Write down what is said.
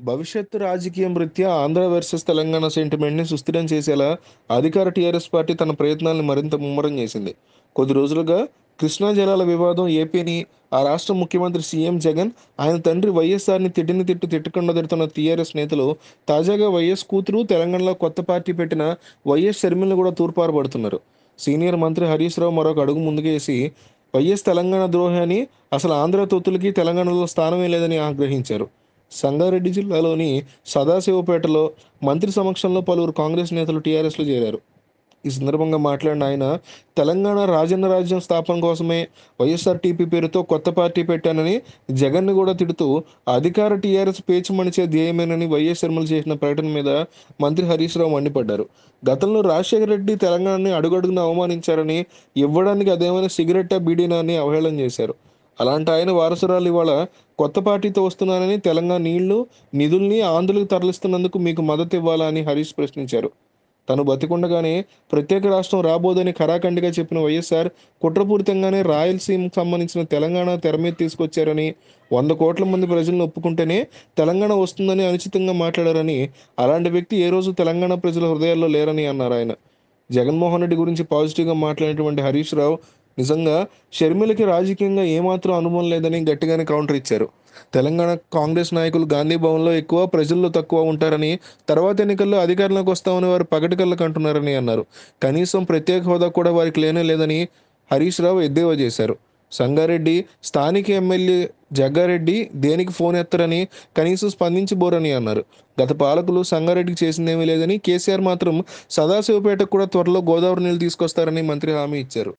భవిష్యత్తు రాజకీయం రీత్యా ఆంధ్ర వర్సెస్ తెలంగాణ సెంటిమెంట్ని సుస్థిరం చేసేలా అధికార టీఆర్ఎస్ పార్టీ తన ప్రయత్నాలను మరింత ముమ్మరం చేసింది కొద్ది రోజులుగా కృష్ణా జలాల వివాదం ఏపీని ఆ రాష్ట్ర ముఖ్యమంత్రి సీఎం జగన్ ఆయన తండ్రి వైఎస్ఆర్ని తిట్టిని తిట్టు తిట్టకుండా తిడుతున్న టీఆర్ఎస్ నేతలు తాజాగా వైఎస్ కూతురు తెలంగాణలో కొత్త పార్టీ పెట్టిన వైఎస్ షర్మిలను కూడా తూర్పారబడుతున్నారు సీనియర్ మంత్రి హరీష్ రావు మరొక అడుగు ముందుకేసి వైఎస్ తెలంగాణ ద్రోహి అని అసలు ఆంధ్ర తొత్తులకి తెలంగాణలో స్థానమే లేదని ఆగ్రహించారు సంగారెడ్డి జిల్లాలోని సదాశివపేటలో మంత్రి సమక్షంలో పలువురు కాంగ్రెస్ నేతలు టీఆర్ఎస్లో చేరారు ఈ సందర్భంగా మాట్లాడిన ఆయన తెలంగాణ రాజన్న రాజ్యం స్థాపన కోసమే వైఎస్ఆర్టీపీ పేరుతో కొత్త పార్టీ పెట్టానని జగన్ను కూడా తిడుతూ అధికార టీఆర్ఎస్ పేచి మణిచే ధ్యేయమేనని వైఎస్ శర్మలు చేసిన ప్రకటన మీద మంత్రి హరీష్ రావు మండిపడ్డారు గతంలో రాజశేఖర రెడ్డి తెలంగాణని అడుగడుగున అవమానించారని ఇవ్వడానికి అదేమైనా సిగరెట్టా బీడీనా అని అవహేళన చేశారు అలాంటి ఆయన వారసురాలు ఇవాళ కొత్త పార్టీతో వస్తున్నానని తెలంగాణ నీళ్లు నిధుల్ని ఆంధ్రులకు తరలిస్తున్నందుకు మీకు మద్దతు ఇవ్వాలా అని హరీష్ ప్రశ్నించారు తను బతికుండగానే ప్రత్యేక రాష్ట్రం రాబోదని ఖరాఖండిగా చెప్పిన వైఎస్ఆర్ కుట్రపూరితంగానే రాయలసీమకు సంబంధించిన తెలంగాణ తెర మీద తీసుకొచ్చారని వంద కోట్ల మంది ప్రజలను ఒప్పుకుంటేనే తెలంగాణ వస్తుందని అనుచితంగా మాట్లాడారని అలాంటి వ్యక్తి ఏ రోజు తెలంగాణ ప్రజల హృదయాల్లో లేరని అన్నారు ఆయన జగన్మోహన్ రెడ్డి గురించి పాజిటివ్గా మాట్లాడినటువంటి హరీష్ రావు నిజంగా షర్మిలకి రాజకీయంగా ఏమాత్రం అనుభవం లేదని గట్టిగానే కౌంటర్ ఇచ్చారు తెలంగాణ కాంగ్రెస్ నాయకులు గాంధీ భవన్లో ఎక్కువ ప్రజల్లో తక్కువ ఉంటారని తర్వాత ఎన్నికల్లో అధికారంలోకి వస్తామని వారు పగటికల్లకు అంటున్నారని అన్నారు కనీసం ప్రత్యేక హోదా కూడా వారికి లేనే లేదని హరీష్ రావు ఎద్దేవా చేశారు సంగారెడ్డి స్థానిక ఎమ్మెల్యే జగ్గారెడ్డి దేనికి ఫోన్ ఎత్తరని కనీసం స్పందించబోరని అన్నారు గత పాలకులు సంగారెడ్డికి చేసిందేమీ లేదని కేసీఆర్ మాత్రం సదాశివపేటకు కూడా త్వరలో గోదావరి నీళ్లు తీసుకొస్తారని మంత్రి హామీ ఇచ్చారు